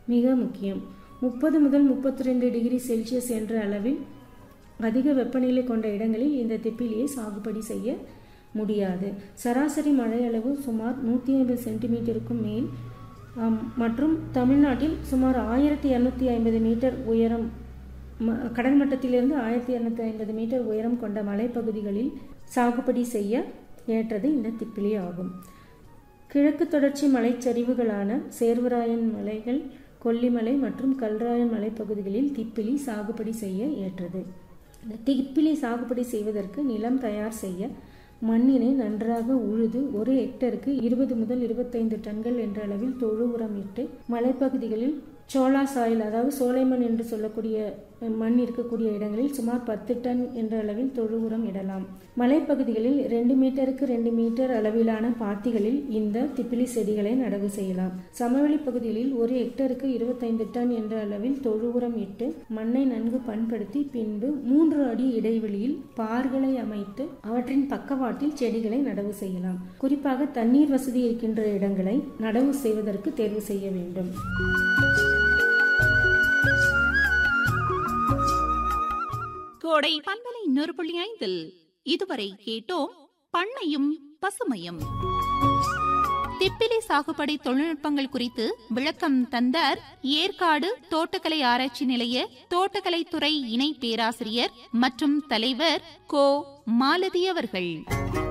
மிக முக்கியம் முப்பது முதல் முப்பத்தி ரெண்டு டிகிரி செல்சியஸ் என்ற அளவில் அதிக வெப்பநிலை கொண்ட இடங்களில் இந்த திப்பிலியை சாகுபடி செய்ய முடியாது சராசரி மழை அளவு சுமார் நூற்றி ஐம்பது சென்டிமீட்டருக்கும் மேல் ஆம், மற்றும் தமிழ்நாட்டில் சுமார் ஆயிரத்தி இரநூத்தி ஐம்பது மீட்டர் உயரம் ம- கடல் மட்டத்திலிருந்து ஆயிரத்தி இரநூத்தி ஐம்பது மீட்டர் உயரம் கொண்ட மலைப்பகுதிகளில் சாகுபடி செய்ய ஏற்றது இந்த திப்பிலி ஆகும் கிழக்கு தொடர்ச்சி மலைச்சரிவுகளான சேர்வராயன் மலைகள் கொல்லிமலை மற்றும் கல்ராயன் மலைப்பகுதிகளில் திப்பிலி சாகுபடி செய்ய ஏற்றது இந்த திப்பிலி சாகுபடி செய்வதற்கு நிலம் தயார் செய்ய மண்ணினை நன்றாக உழுது ஒரு ஹெக்டருக்கு இருபது முதல் இருபத்தைந்து டன்கள் என்ற அளவில் தொழு உரம் இட்டு மலைப்பகுதிகளில் சோளா சாயில் அதாவது சோலைமண் என்று சொல்லக்கூடிய மண் இருக்கக்கூடிய இடங்களில் சுமார் பத்து டன் என்ற அளவில் தொழு உரம் இடலாம் மலைப்பகுதிகளில் ரெண்டு மீட்டருக்கு ரெண்டு மீட்டர் அளவிலான பாத்திகளில் இந்த திப்பிலி செடிகளை நடவு செய்யலாம் சமவெளி பகுதிகளில் ஒரு ஹெக்டருக்கு இருபத்தைந்து டன் என்ற அளவில் தொழு உரம் இட்டு மண்ணை நன்கு பண்படுத்தி பின்பு மூன்று அடி இடைவெளியில் பார்களை அமைத்து அவற்றின் பக்கவாட்டில் செடிகளை நடவு செய்யலாம் குறிப்பாக தண்ணீர் வசதி இருக்கின்ற இடங்களை நடவு செய்வதற்கு தேர்வு செய்ய வேண்டும் கோடை பண்பலை நூறு புள்ளி ஐந்தில் இதுவரை கேட்டோம் பண்ணையும் பசுமையும் திப்பிலி சாகுபடி தொழில்நுட்பங்கள் குறித்து விளக்கம் தந்தார் ஏற்காடு தோட்டக்கலை ஆராய்ச்சி நிலைய தோட்டக்கலைத்துறை இணை பேராசிரியர் மற்றும் தலைவர் கோ மாலதி அவர்கள்